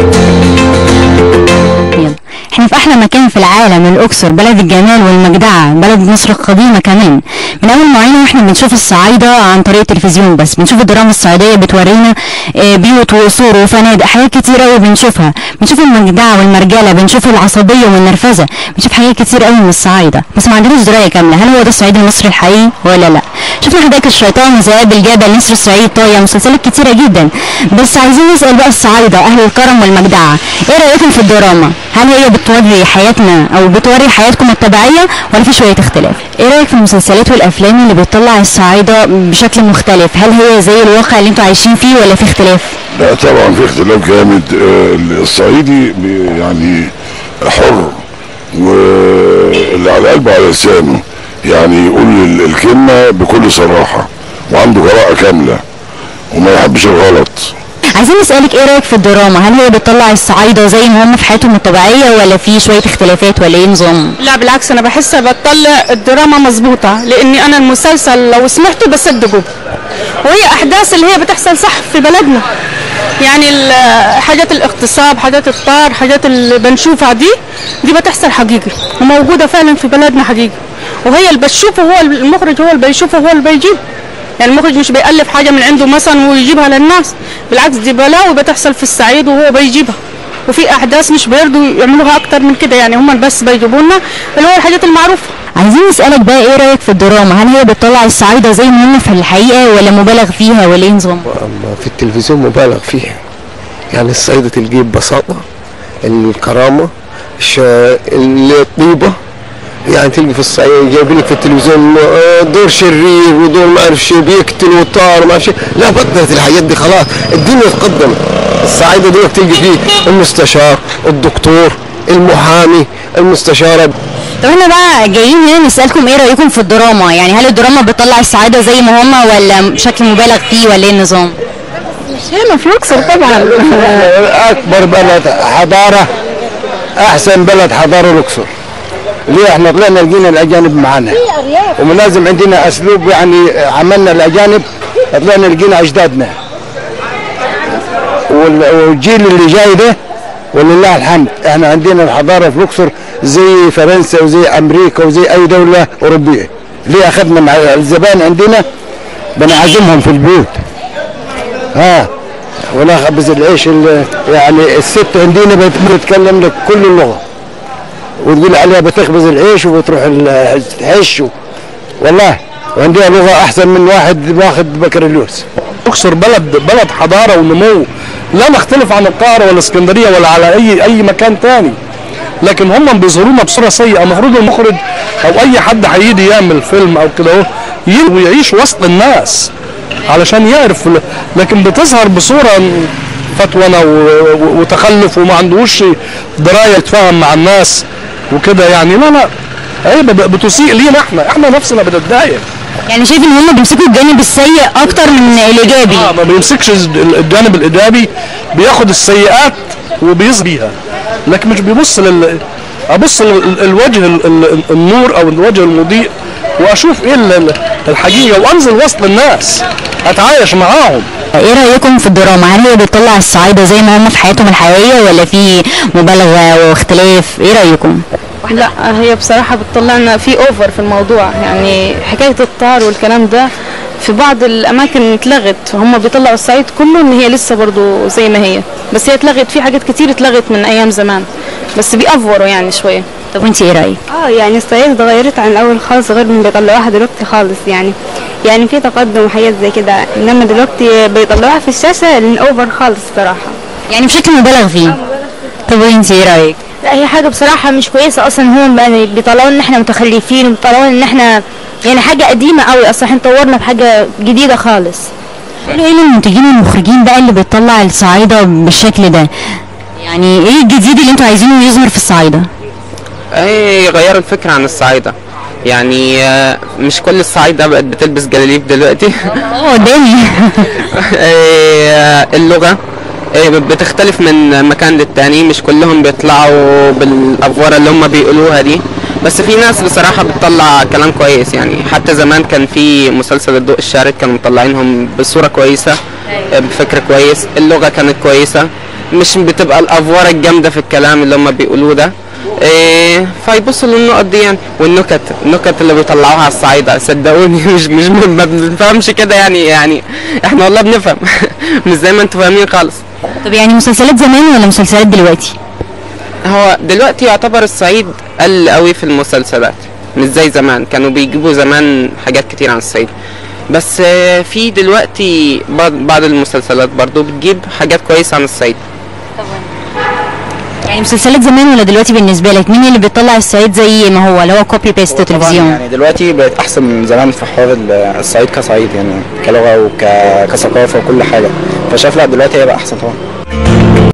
يلا احنا في احلى مكان في العالم الاقصر بلد الجمال والمجدعه بلد مصر القديمه كمان من اول ما عينا واحنا بنشوف الصعايده عن طريق التلفزيون بس بنشوف الدراما الصعيديه بتورينا اه، بيوت وقصور وفنادق حاجات كتير قوي بنشوفها بنشوف المجدعه والمرجله بنشوف العصبيه والنرفزه بنشوف حاجات كتير قوي من الصعايده بس ما عندناش درايه كامله هل هو ده الصعيد المصري الحقيقي ولا لا شفنا حدائق الشيطان ذئاب الجبل نسر الصعيد طايا مسلسلات كتيره جدا بس عايزين نسال بقى الصعايده اهل الكرم والمجدعه ايه رايكم في الدراما هل هي بتوري حياتنا او بتوري حياتكم الطبيعيه ولا في شويه اختلاف ايه رايك في المسلسلات والافلام اللي بتطلع الصعايده بشكل مختلف هل هي زي الواقع اللي انتوا عايشين فيه ولا في اختلاف لا طبعا في اختلاف جامد آه، الصعيدي بي- يعني حر واللي على قلبه على لسانه يعني يقول ال- الكلمة بكل صراحة وعنده جراءة كاملة وما يحبش الغلط عايزين نسالك ايه رايك في الدراما هل هي بتطلع الصعايده زي ما هم في حياتهم الطبيعيه ولا في شويه اختلافات ولا ايه نظام لا بالعكس انا بحسها بتطلع الدراما مظبوطه لاني انا المسلسل لو سمعته بصدقه وهي احداث اللي هي بتحصل صح في بلدنا يعني ال- حاجات الاغتصاب حاجات الطار حاجات اللي بنشوفها دي دي بتحصل حقيقي وموجوده فعلا في بلدنا حقيقي وهي اللي بتشوفه هو المخرج هو اللي بيشوفه هو اللي بيجيب يعني المخرج مش بيألف حاجه من عنده مثلا ويجيبها للناس بالعكس دي بلاوي بتحصل في الصعيد وهو بيجيبها وفي احداث مش بيرضوا يعملوها اكتر من كده يعني هم بس بيجيبوا لنا اللي هو الحاجات المعروفه عايزين نسالك بقى ايه رايك في الدراما هل هي بتطلع الصعايده زي ما هم في الحقيقه ولا مبالغ فيها ولا ايه نظام أما في التلفزيون مبالغ فيها يعني الصعيدة تلقيه ببساطة الكرامة الش... الطيبة يعني تلقي في الصعيد جايبين لك في التلفزيون آه، دور شرير ودور ما اعرف شيء بيقتل وطار وما اعرف شيء لا بطلت الحاجات دي خلاص الدنيا تقدمت الصعيدة دول تلقي فيه المستشار الدكتور المحامي المستشارة طب احنا بقى جايين هنا نسالكم ايه رايكم في الدراما يعني هل الدراما بتطلع السعاده زي ما هم ولا بشكل مبالغ فيه ولا ايه النظام هنا في الاقصر طبعا اكبر بلد حضاره احسن بلد حضاره الاقصر ليه احنا طلعنا لقينا الاجانب معانا وملازم عندنا اسلوب يعني عملنا الاجانب طلعنا لقينا اجدادنا وال- والجيل اللي جاي ده ولله الحمد احنا عندنا الحضاره في الاقصر زي فرنسا وزي امريكا وزي اي دوله اوروبيه ليه اخذنا مع الزبائن عندنا بنعزمهم في البيوت ها ولا خبز العيش ال- يعني الست عندنا بت- بتتكلم لك كل اللغه وتقول عليها بتخبز العيش وبتروح ال- تحش و- والله وعندها لغه احسن من واحد واخد بكالوريوس الاقصر بلد بلد حضاره ونمو لا نختلف عن القاهره ولا اسكندريه ولا على اي اي مكان تاني لكن هم بيظهرونا بصوره سيئه المفروض المخرج او اي حد هيجي يعمل فيلم او كده اهو ي- ويعيش وسط الناس علشان يعرف ال- لكن بتظهر بصوره فتونه و- و- وتخلف وما عندوش درايه يتفاهم مع الناس وكده يعني لا لا عيب ب- بتسيء لينا احنا احنا نفسنا بنتضايق يعني شايف ان هم بيمسكوا الجانب السيء اكتر من الايجابي اه ما بيمسكش الج- الجانب الايجابي بياخد السيئات وبيظهر بيها لكن مش بيبص لل ابص للوجه النور او الوجه المضيء واشوف ايه ال- ال- الحقيقه وانزل وسط الناس اتعايش معاهم ايه رايكم في الدراما هل هي بتطلع الصعايده زي ما هم في حياتهم الحقيقيه ولا في مبالغه واختلاف ايه رايكم لا هي بصراحة بتطلعنا في اوفر في الموضوع يعني حكاية الطار والكلام ده في بعض الاماكن اتلغت هم بيطلعوا الصعيد كله ان هي لسه برضو زي ما هي بس هي اتلغت في حاجات كتير اتلغت من ايام زمان بس بيأفوروا يعني شوية طب وانت ايه رايك اه يعني الصعيد اتغيرت عن الاول خالص غير من بيطلعوها دلوقتي خالص يعني يعني في تقدم وحاجات زي كده انما دلوقتي بيطلعوها في الشاشه الاوفر خالص صراحه يعني بشكل مبالغ فيه طب وانت ايه رايك لا هي حاجه بصراحه مش كويسه اصلا هم بقى بيطلعوا ان احنا متخلفين بيطلعوا ان احنا يعني حاجه قديمه قوي اصلا احنا طورنا بحاجه جديده خالص قولوا ايه المنتجين والمخرجين بقى اللي بتطلع الصعايده بالشكل ده يعني ايه الجديد اللي انتوا عايزينه يظهر في الصعايده ايه يغيروا الفكرة عن الصعايدة يعني آه، مش كل الصعايدة بقت بتلبس جلاليب دلوقتي اه قدامي إيه، اللغة إيه، بتختلف من مكان للتاني مش كلهم بيطلعوا بالأفوارة اللي هم بيقولوها دي بس في ناس بصراحة بتطلع كلام كويس يعني حتى زمان كان في مسلسل الضوء الشارد كانوا مطلعينهم بصورة كويسة إيه، بفكر كويس اللغة كانت كويسة مش بتبقى الافوار الجامده في الكلام اللي هم بيقولوه ده إيه فيبصوا للنقط دي يعني والنكت النكت اللي بيطلعوها على الصعايده صدقوني مش مش ما بنفهمش كده يعني يعني احنا والله بنفهم مش زي ما انتوا فاهمين خالص طب يعني مسلسلات زمان ولا مسلسلات دلوقتي هو دلوقتي يعتبر الصعيد قل قوي في المسلسلات مش زي زمان كانوا بيجيبوا زمان حاجات كتير عن الصعيد بس آه، في دلوقتي بعض بعض المسلسلات برضو بتجيب حاجات كويسة عن الصعيد يعني مسلسلات زمان ولا دلوقتي بالنسبه لك مين اللي بيطلع الصعيد زي ما هو اللي هو كوبي بيست طبعاً تلفزيون يعني دلوقتي بقت احسن من زمان في حوار ال- الصعيد كصعيد يعني كلغه وكثقافه وكل حاجه فشايف لا دلوقتي هيبقى احسن طبعا